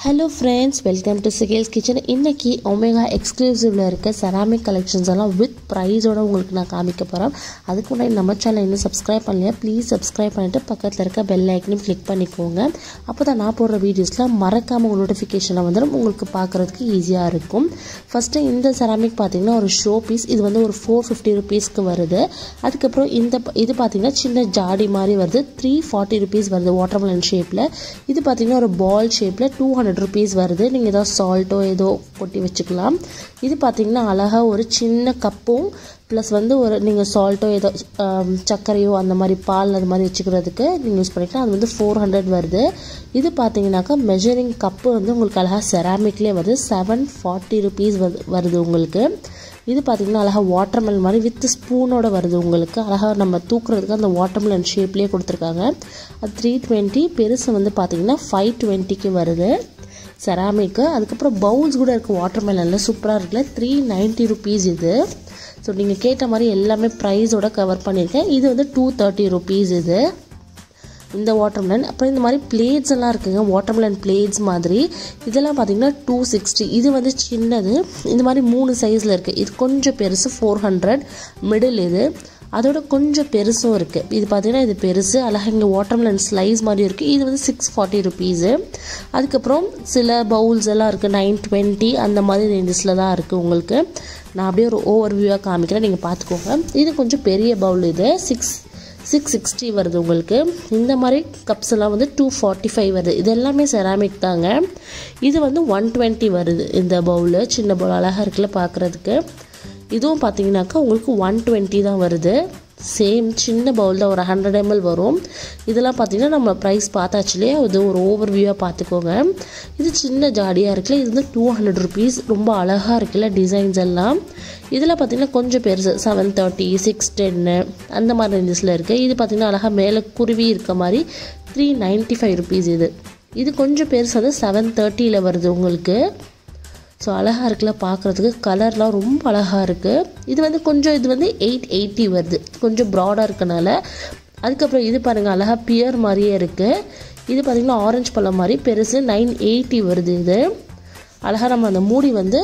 hello friends welcome to சிகேல்ஸ் kitchen இன்னைக்கு Omega எக்ஸ்க்ளூசிவில் இருக்க செராமிக் கலெக்ஷன்ஸ் எல்லாம் வித் ப்ரைஸோட உங்களுக்கு நான் காமிக்க போகிறேன் அதுக்கு முன்னாடி நம்ம சேனல் இன்னும் சப்ஸ்கிரைப் பண்ணலையா ப்ளீஸ் சப்ஸ்கிரைப் பண்ணிவிட்டு பக்கத்தில் இருக்க பெல் ஐக்கனையும் கிளிக் பண்ணிக்கோங்க அப்போ தான் நான் போடுற வீடியோஸில் மறக்காமல் உங்கள் நோட்டிஃபிகேஷனில் வந்துடும் உங்களுக்கு பார்க்குறதுக்கு ஈஸியாக இருக்கும் ஃபஸ்ட்டு இந்த செராமிக் பார்த்தீங்கன்னா ஒரு ஷோ பீஸ் இது வந்து ஒரு ஃபோர் ஃபிஃப்டி ருபீஸ்க்கு வருது அதுக்கப்புறம் இந்த இது பார்த்தீங்கன்னா சின்ன ஜாடி மாதிரி வருது த்ரீ ஃபார்ட்டி ருபீஸ் வருது வாட்டர்மெலன் ஷேப்பில் இது பார்த்தீங்கன்னா ஒரு பால் ஷேப்பில் டூ ஹண்ட்ரட் ருபீஸ் வருது நீங்கள் ஏதோ சால்ட்டோ ஏதோ கொட்டி வச்சுக்கலாம் இது பார்த்தீங்கன்னா அழகாக ஒரு சின்ன கப்பும் ப்ளஸ் வந்து ஒரு நீங்கள் சால்ட்டோ ஏதோ சர்க்கரையோ அந்த மாதிரி பால் அது மாதிரி வச்சுக்கிறதுக்கு நீங்கள் யூஸ் பண்ணிக்கலாம் அது வந்து ஃபோர் ஹண்ட்ரட் வருது இது பார்த்தீங்கன்னாக்கா மெஷரிங் கப்பு வந்து உங்களுக்கு அழகாக செராமிக்லேயே வருது செவன் ஃபார்ட்டி ருபீஸ் வருது உங்களுக்கு இது பார்த்தீங்கன்னா அழகாக வாட்டர்மெலன் மாதிரி வித் ஸ்பூனோட வருது உங்களுக்கு அழகாக நம்ம தூக்குறதுக்கு அந்த வாட்டர்மெலன் ஷேப்லேயே கொடுத்துருக்காங்க அது த்ரீ டுவெண்ட்டி பெருசு வந்து பார்த்தீங்கன்னா ஃபைவ் டுவெண்ட்டிக்கு வருது செராமிக்கு அதுக்கப்புறம் பவுல்ஸ் கூட இருக்குது வாட்டர்மெலனில் சூப்பராக இருக்குல்ல த்ரீ நைன்ட்டி ருபீஸ் இது ஸோ நீங்கள் கேட்ட மாதிரி எல்லாமே ப்ரைஸோட கவர் பண்ணியிருக்கேன் இது வந்து டூ தேர்ட்டி ருபீஸ் இது இந்த வாட்டர்மெலன் அப்புறம் இந்த மாதிரி பிளேட்ஸ் எல்லாம் இருக்குங்க வாட்டர்மெலன் பிளேட்ஸ் மாதிரி இதெல்லாம் பார்த்தீங்கன்னா டூ சிக்ஸ்டி இது வந்து சின்னது இந்த மாதிரி மூணு சைஸில் இருக்குது இது கொஞ்சம் பெருசு ஃபோர் ஹண்ட்ரட் மிடில் இது அதோட கொஞ்சம் பெருசும் இருக்குது இது பார்த்தீங்கன்னா இது பெருசு அழகாக இங்கே வாட்டர்மெலன் ஸ்லைஸ் மாதிரி இருக்குது இது வந்து சிக்ஸ் ஃபார்ட்டி ருபீஸு அதுக்கப்புறம் சில பவுல்ஸ் எல்லாம் இருக்குது நைன் டுவெண்ட்டி அந்த மாதிரி ரேஞ்சஸில் தான் இருக்குது உங்களுக்கு நான் அப்படியே ஒரு ஓவர் வியூவாக காமிக்கிறேன் நீங்கள் பார்த்துக்கோங்க இது கொஞ்சம் பெரிய பவுல் இது சிக்ஸ் சிக்ஸ் சிக்ஸ்டி வருது உங்களுக்கு இந்த மாதிரி கப்ஸ் எல்லாம் வந்து டூ ஃபார்ட்டி ஃபைவ் வருது இது எல்லாமே செராமிக் தாங்க இது வந்து ஒன் டுவெண்ட்டி வருது இந்த பவுலு சின்ன பவுல் அழகாக இருக்குல்ல பார்க்குறதுக்கு இதுவும் பார்த்தீங்கன்னாக்கா உங்களுக்கு ஒன் டுவெண்ட்டி தான் வருது சேம் சின்ன பவுல் தான் ஒரு ஹண்ட்ரட் எம்எல் வரும் இதெல்லாம் பார்த்தீங்கன்னா நம்ம ப்ரைஸ் பார்த்தாச்சுலேயே இது ஒரு ஓவர் வியூவாக பார்த்துக்கோங்க இது சின்ன ஜாடியாக இருக்குல்ல இது வந்து டூ ஹண்ட்ரட் ருபீஸ் ரொம்ப அழகாக இருக்குல்ல டிசைன்ஸ் எல்லாம் இதில் பார்த்தீங்கன்னா கொஞ்சம் பெருசு செவன் தேர்ட்டி சிக்ஸ் டென்னு அந்த மாதிரி ரேஞ்சஸில் இருக்குது இது பார்த்திங்கன்னா அழகாக மேலே குருவி இருக்க மாதிரி த்ரீ நைன்ட்டி ஃபைவ் ருபீஸ் இது இது கொஞ்சம் பெருசு வந்து செவன் தேர்ட்டியில் வருது உங்களுக்கு ஸோ அழகாக இருக்குல்ல பார்க்குறதுக்கு கலர்லாம் ரொம்ப அழகாக இருக்குது இது வந்து கொஞ்சம் இது வந்து எயிட் எயிட்டி வருது கொஞ்சம் ப்ராடாக இருக்கனால அதுக்கப்புறம் இது பாருங்கள் அழகாக பியர் மாதிரியே இருக்குது இது பார்த்திங்கன்னா ஆரஞ்சு பழம் மாதிரி பெருசு நைன் எயிட்டி வருது இது அழகாக நம்ம அந்த மூடி வந்து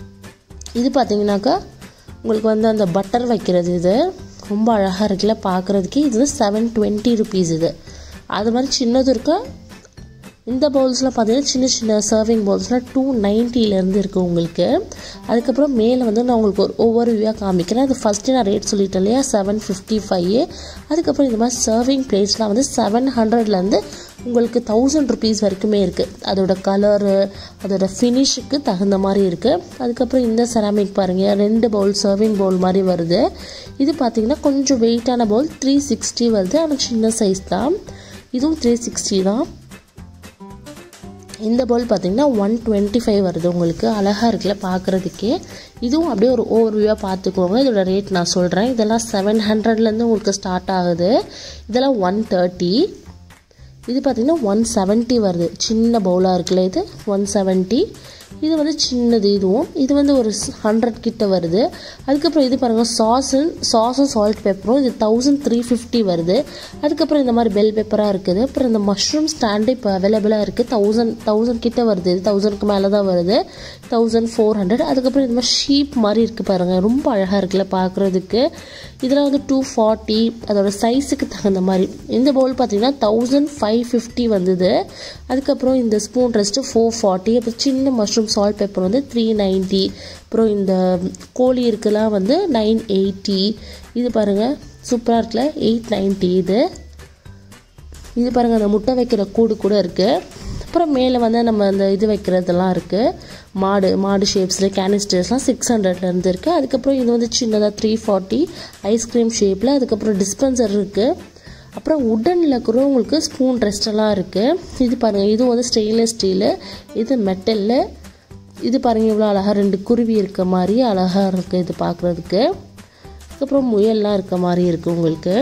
இது பார்த்திங்கனாக்கா உங்களுக்கு வந்து அந்த பட்டர் வைக்கிறது இது ரொம்ப அழகாக இருக்குல்ல பார்க்குறதுக்கு இது வந்து செவன் டுவெண்ட்டி ருபீஸ் இது அது மாதிரி சின்னது இருக்கா இந்த பவுல்ஸில் பார்த்தீங்கன்னா சின்ன சின்ன சர்விங் பவுல்ஸ்லாம் டூ நைன்ட்டிலேருந்து இருக்குது உங்களுக்கு அதுக்கப்புறம் மேலே வந்து நான் உங்களுக்கு ஒரு ஒவ்வொரு வியூவாக காமிக்கிறேன் அது ஃபஸ்ட்டு நான் ரேட் சொல்லிட்டேன் இல்லையா செவன் ஃபிஃப்டி ஃபைவ் அதுக்கப்புறம் இந்த மாதிரி சர்விங் பிளேட்ஸ்லாம் வந்து செவன் ஹண்ட்ரட்லேருந்து உங்களுக்கு தௌசண்ட் ருபீஸ் வரைக்குமே இருக்குது அதோட கலரு அதோட ஃபினிஷுக்கு தகுந்த மாதிரி இருக்குது அதுக்கப்புறம் இந்த செராமிக் பாருங்கள் ரெண்டு பவுல் சர்விங் பவுல் மாதிரி வருது இது பார்த்திங்கன்னா கொஞ்சம் வெயிட்டான பவுல் த்ரீ சிக்ஸ்டி வருது ஆனால் சின்ன சைஸ் தான் இதுவும் த்ரீ சிக்ஸ்டி தான் இந்த பவுல் பார்த்திங்கன்னா ஒன் டுவெண்ட்டி ஃபைவ் வருது உங்களுக்கு அழகாக இருக்குல்ல பார்க்குறதுக்கே இதுவும் அப்படியே ஒரு ஓவர் வியூவாக பார்த்துக்கோங்க இதோட ரேட் நான் சொல்கிறேன் இதெல்லாம் செவன் ஹண்ட்ரட்லேருந்து உங்களுக்கு ஸ்டார்ட் ஆகுது இதெல்லாம் ஒன் தேர்ட்டி இது பார்த்திங்கன்னா ஒன் செவன்ட்டி வருது சின்ன பவுலாக இருக்குல்ல இது ஒன் செவன்ட்டி இது வந்து சின்னது இதுவும் இது வந்து ஒரு ஹண்ட்ரட் கிட்ட வருது அதுக்கப்புறம் இது பாருங்கள் சாஸும் சாஸும் சால்ட் பெப்பரும் இது தௌசண்ட் த்ரீ ஃபிஃப்டி வருது அதுக்கப்புறம் இந்த மாதிரி பெல் பெப்பராக இருக்குது அப்புறம் இந்த மஷ்ரூம் ஸ்டாண்டு இப்போ அவைலபிளாக இருக்குது தௌசண்ட் தௌசண்ட் கிட்ட வருது இது தௌசண்ட்க்கு மேலே தான் வருது தௌசண்ட் ஃபோர் ஹண்ட்ரட் அதுக்கப்புறம் இந்த மாதிரி ஷீப் மாதிரி இருக்குது பாருங்கள் ரொம்ப அழகாக இருக்குல்ல பார்க்குறதுக்கு இதில் வந்து டூ ஃபார்ட்டி அதோட சைஸுக்கு தகுந்த மாதிரி இந்த பவுல் பார்த்தீங்கன்னா தௌசண்ட் ஃபைவ் ஃபிஃப்டி வந்தது அதுக்கப்புறம் இந்த ஸ்பூன் ரெஸ்ட்டு ஃபோர் ஃபார்ட்டி அப்புறம் சின்ன மஷ்ரூம் சால்ட் பெப்பர் வந்து த்ரீ நைன்ட்டி அப்புறம் இந்த கோழி இருக்குலாம் வந்து நைன் எயிட்டி இது பாருங்கள் சூப்பராக இருக்குல்ல எயிட் நைன்ட்டி இது இது பாருங்கள் அந்த முட்டை வைக்கிற கூடு கூட இருக்குது அப்புறம் மேலே வந்து நம்ம அந்த இது வைக்கிறதெல்லாம் இருக்குது மாடு மாடு ஷேப்ஸில் கேனிஸ்டர்ஸ்லாம் சிக்ஸ் ஹண்ட்ரட்லேருந்து இருக்குது அதுக்கப்புறம் இது வந்து சின்னதாக த்ரீ ஃபார்ட்டி ஐஸ்கிரீம் ஷேப்பில் அதுக்கப்புறம் டிஸ்பென்சர் இருக்குது அப்புறம் உட்டனில் கூட உங்களுக்கு ஸ்பூன் ரெஸ்டெல்லாம் இருக்குது இது பாருங்கள் இது வந்து ஸ்டெயின்லெஸ் ஸ்டீலு இது மெட்டலில் இது பாருங்கள் இவ்வளோ அழகாக ரெண்டு குருவி இருக்க மாதிரி அழகாக இருக்குது இது பார்க்குறதுக்கு அதுக்கப்புறம் முயல்லாம் இருக்க மாதிரி இருக்குது உங்களுக்கு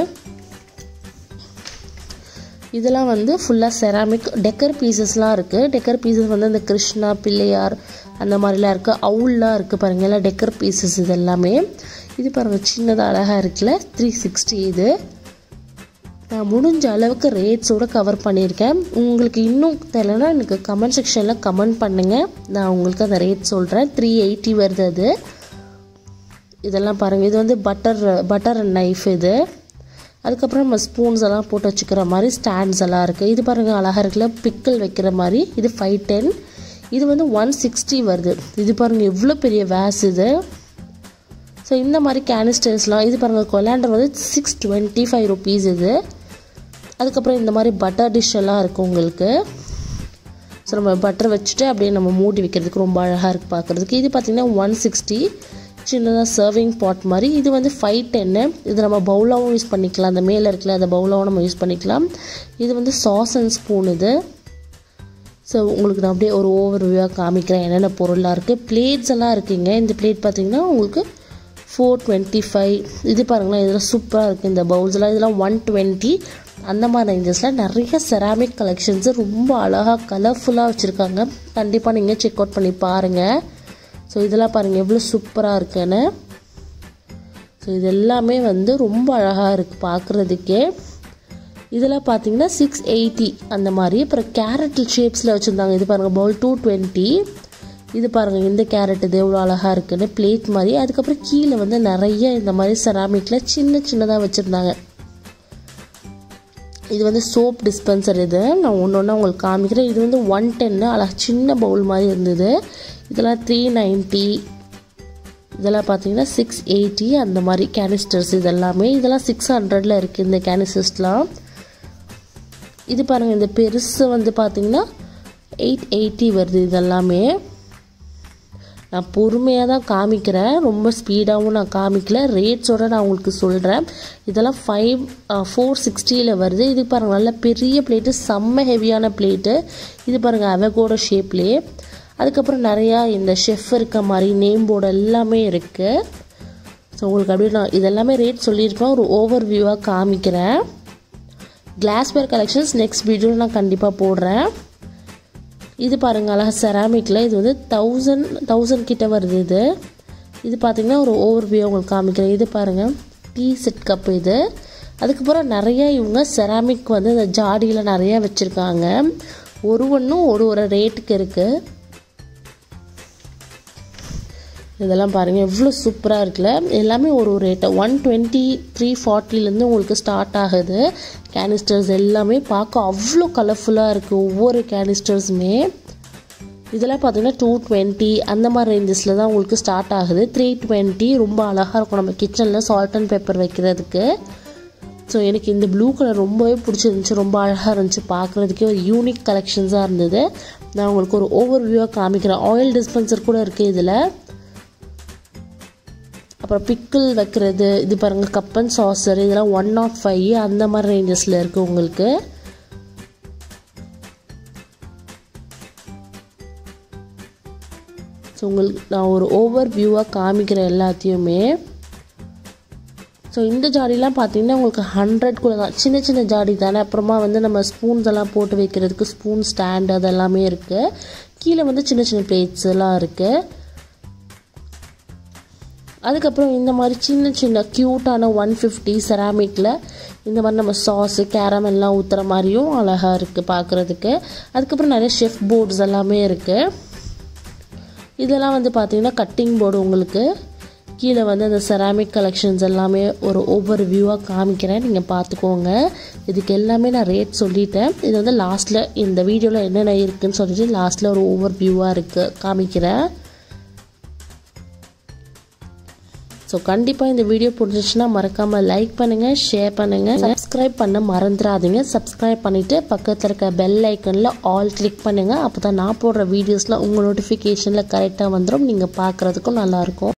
இதெல்லாம் வந்து ஃபுல்லாக செராமிக் டெக்கர் பீசஸ்லாம் இருக்குது டெக்கர் பீசஸ் வந்து இந்த கிருஷ்ணா பிள்ளையார் அந்த மாதிரிலாம் இருக்குது அவுல்லாம் இருக்குது பாருங்கள் எல்லாம் டெக்கர் பீசஸ் இது எல்லாமே இது பாருங்கள் சின்னதாக அழகாக இருக்குல்ல த்ரீ சிக்ஸ்டி இது நான் முடிஞ்ச அளவுக்கு ரேட்ஸோடு கவர் பண்ணியிருக்கேன் உங்களுக்கு இன்னும் தெரியலனா எனக்கு கமெண்ட் செக்ஷனில் கமெண்ட் பண்ணுங்கள் நான் உங்களுக்கு அந்த ரேட் சொல்கிறேன் த்ரீ எயிட்டி வருது அது இதெல்லாம் பாருங்கள் இது வந்து பட்டர் பட்டர் அண்ட் நைஃப் இது அதுக்கப்புறம் நம்ம ஸ்பூன்ஸ் எல்லாம் போட்டு வச்சுக்கிற மாதிரி ஸ்டாண்ட்ஸ் எல்லாம் இருக்குது இது பாருங்கள் அழகாக இருக்குல்ல பிக்கிள் வைக்கிற மாதிரி இது ஃபைவ் டென் இது வந்து ஒன் சிக்ஸ்டி வருது இது பாருங்கள் எவ்வளோ பெரிய வேஸ் இது ஸோ இந்த மாதிரி கேனிஸ்டர்ஸ்லாம் இது பாருங்கள் கொலாண்டர் வந்து சிக்ஸ் டுவெண்ட்டி ஃபைவ் ருபீஸ் இது அதுக்கப்புறம் இந்த மாதிரி பட்டர் டிஷ் எல்லாம் இருக்குது உங்களுக்கு ஸோ நம்ம பட்டர் வச்சுட்டு அப்படியே நம்ம மூடி வைக்கிறதுக்கு ரொம்ப அழகாக இருக்குது பார்க்குறதுக்கு இது பார்த்திங்கன்னா ஒன் சிக்ஸ்டி சின்னதாக சர்விங் பாட் மாதிரி இது வந்து ஃபைவ் டென்னு இது நம்ம பவுலாகவும் யூஸ் பண்ணிக்கலாம் அந்த மேலே இருக்கல அந்த பவுலாகவும் நம்ம யூஸ் பண்ணிக்கலாம் இது வந்து சாஸ் அண்ட் ஸ்பூன் இது ஸோ உங்களுக்கு நான் அப்படியே ஒரு ஓவர் வியூவாக காமிக்கிறேன் என்னென்ன பொருளாக இருக்குது பிளேட்ஸ் எல்லாம் இருக்குங்க இந்த பிளேட் பார்த்திங்கன்னா உங்களுக்கு ஃபோர் டுவெண்ட்டி ஃபைவ் இது பாருங்களேன் இதெல்லாம் சூப்பராக இருக்குது இந்த பவுல்ஸ்லாம் இதெல்லாம் ஒன் டுவெண்ட்டி அந்த மாதிரி ரேஞ்சஸில் நிறைய செராமிக் கலெக்ஷன்ஸு ரொம்ப அழகாக கலர்ஃபுல்லாக வச்சுருக்காங்க கண்டிப்பாக நீங்கள் செக் அவுட் பண்ணி பாருங்கள் ஸோ இதெல்லாம் பாருங்கள் எவ்வளோ சூப்பராக இருக்குன்னு ஸோ இது எல்லாமே வந்து ரொம்ப அழகாக இருக்குது பார்க்குறதுக்கே இதெல்லாம் பார்த்தீங்கன்னா சிக்ஸ் எயிட்டி அந்த மாதிரி அப்புறம் கேரட் ஷேப்ஸில் வச்சுருந்தாங்க இது பாருங்கள் பவுல் டூ டுவெண்ட்டி இது பாருங்கள் இந்த கேரட் இது எவ்வளோ அழகாக இருக்குன்னு பிளேட் மாதிரி அதுக்கப்புறம் கீழே வந்து நிறைய இந்த மாதிரி செராமிக்கில் சின்ன சின்னதாக வச்சுருந்தாங்க இது வந்து சோப் டிஸ்பென்சர் இது நான் ஒன்று ஒன்றா உங்களுக்கு காமிக்கிறேன் இது வந்து ஒன் டென்னு அழகாக சின்ன பவுல் மாதிரி இருந்தது இதெல்லாம் த்ரீ நைன்ட்டி இதெல்லாம் பார்த்தீங்கன்னா சிக்ஸ் எயிட்டி அந்த மாதிரி கேனிஸ்டர்ஸ் இதெல்லாமே இதெல்லாம் சிக்ஸ் ஹண்ட்ரடில் இருக்குது இந்த கேனிஸ்டர்ஸ்லாம் இது பாருங்கள் இந்த பெருசு வந்து பார்த்தீங்கன்னா எயிட் எயிட்டி வருது இதெல்லாமே நான் பொறுமையாக தான் காமிக்கிறேன் ரொம்ப ஸ்பீடாகவும் நான் காமிக்கல ரேட்ஸோடு நான் உங்களுக்கு சொல்கிறேன் இதெல்லாம் ஃபைவ் ஃபோர் சிக்ஸ்டியில் வருது இது பாருங்கள் நல்ல பெரிய பிளேட்டு செம்ம ஹெவியான பிளேட்டு இது பாருங்கள் அவகோட ஷேப்லேயே அதுக்கப்புறம் நிறையா இந்த ஷெஃப் இருக்க மாதிரி நேம் போர்டு எல்லாமே இருக்குது ஸோ உங்களுக்கு அப்படியே நான் இதெல்லாமே ரேட் சொல்லியிருப்பேன் ஒரு ஓவர் வியூவாக காமிக்கிறேன் கிளாஸ்வேர் கலெக்ஷன்ஸ் நெக்ஸ்ட் வீடியோவில் நான் கண்டிப்பாக போடுறேன் இது பாருங்கள் அழகாக செராமிக்கில் இது வந்து தௌசண்ட் தௌசண்ட் கிட்ட வருது இது இது பார்த்திங்கன்னா ஒரு ஓவர் வியூ உங்களுக்கு காமிக்கிறேன் இது பாருங்கள் டீ செட் கப் இது அதுக்கப்புறம் நிறைய இவங்க செராமிக் வந்து இந்த ஜாடியில் நிறையா வச்சுருக்காங்க ஒரு ஒன்றும் ஒரு ஒரு ரேட்டுக்கு இருக்குது இதெல்லாம் பாருங்கள் எவ்வளோ சூப்பராக இருக்குல்ல எல்லாமே ஒரு ஒரு ரேட்டு ஒன் டுவெண்ட்டி த்ரீ ஃபார்ட்டிலேருந்து உங்களுக்கு ஸ்டார்ட் ஆகுது கேனிஸ்டர்ஸ் எல்லாமே பார்க்க அவ்வளோ கலர்ஃபுல்லாக இருக்குது ஒவ்வொரு கேனிஸ்டர்ஸுமே இதெல்லாம் பார்த்தீங்கன்னா டூ டுவெண்ட்டி அந்த மாதிரி ரேஞ்சஸில் தான் உங்களுக்கு ஸ்டார்ட் ஆகுது த்ரீ டுவெண்ட்டி ரொம்ப அழகாக இருக்கும் நம்ம கிச்சனில் சால்ட் அண்ட் பெப்பர் வைக்கிறதுக்கு ஸோ எனக்கு இந்த ப்ளூ கலர் ரொம்பவே பிடிச்சிருந்துச்சி ரொம்ப அழகாக இருந்துச்சு பார்க்குறதுக்கே ஒரு யூனிக் கலெக்ஷன்ஸாக இருந்தது நான் உங்களுக்கு ஒரு ஓவர் வியூவாக காமிக்கிறேன் ஆயில் டிஸ்பென்சர் கூட இருக்குது இதில் அப்புறம் பிக்கிள் வைக்கிறது இது பாருங்கள் கப் அண்ட் சாசர் இதெல்லாம் ஒன் நாட் ஃபைவ் அந்த மாதிரி ரேஞ்சஸில் இருக்குது உங்களுக்கு ஸோ உங்களுக்கு நான் ஒரு ஓவர் வியூவாக காமிக்கிறேன் எல்லாத்தையுமே ஸோ இந்த ஜாடிலாம் பார்த்தீங்கன்னா உங்களுக்கு ஹண்ட்ரட் கூட தான் சின்ன சின்ன ஜாடி தானே அப்புறமா வந்து நம்ம ஸ்பூன்ஸ் எல்லாம் போட்டு வைக்கிறதுக்கு ஸ்பூன் ஸ்டாண்ட் அதெல்லாமே இருக்குது கீழே வந்து சின்ன சின்ன பிளேட்ஸ் எல்லாம் இருக்குது அதுக்கப்புறம் இந்த மாதிரி சின்ன சின்ன க்யூட்டான ஒன் ஃபிஃப்டி செராமிக்கில் இந்த மாதிரி நம்ம சாஸு கேரமெல்லாம் ஊற்றுற மாதிரியும் அழகாக இருக்குது பார்க்குறதுக்கு அதுக்கப்புறம் நிறைய ஷெஃப் போர்ட்ஸ் எல்லாமே இருக்குது இதெல்லாம் வந்து பார்த்திங்கன்னா கட்டிங் போர்டு உங்களுக்கு கீழே வந்து அந்த செராமிக் கலெக்ஷன்ஸ் எல்லாமே ஒரு ஒவ்வொரு வியூவாக காமிக்கிறேன் நீங்கள் பார்த்துக்கோங்க இதுக்கு எல்லாமே நான் ரேட் சொல்லிட்டேன் இது வந்து லாஸ்ட்டில் இந்த வீடியோவில் என்னென்ன இருக்குதுன்னு சொல்லிட்டு லாஸ்ட்டில் ஒரு ஓவர் வியூவாக இருக்குது காமிக்கிறேன் ஸோ கண்டிப்பாக இந்த வீடியோ பிடிச்சிச்சுன்னா மறக்காமல் லைக் பண்ணுங்கள் ஷேர் பண்ணுங்கள் சப்ஸ்கிரைப் பண்ண மறந்துடாதீங்க சப்ஸ்கிரைப் பண்ணிவிட்டு பக்கத்தில் இருக்க பெல் ஐக்கனில் ஆல் கிளிக் பண்ணுங்கள் அப்போ தான் நான் போடுற வீடியோஸில் உங்கள் நோட்டிஃபிகேஷனில் கரெக்டாக வந்துடும் நீங்கள் பார்க்குறதுக்கும் நல்லாயிருக்கும்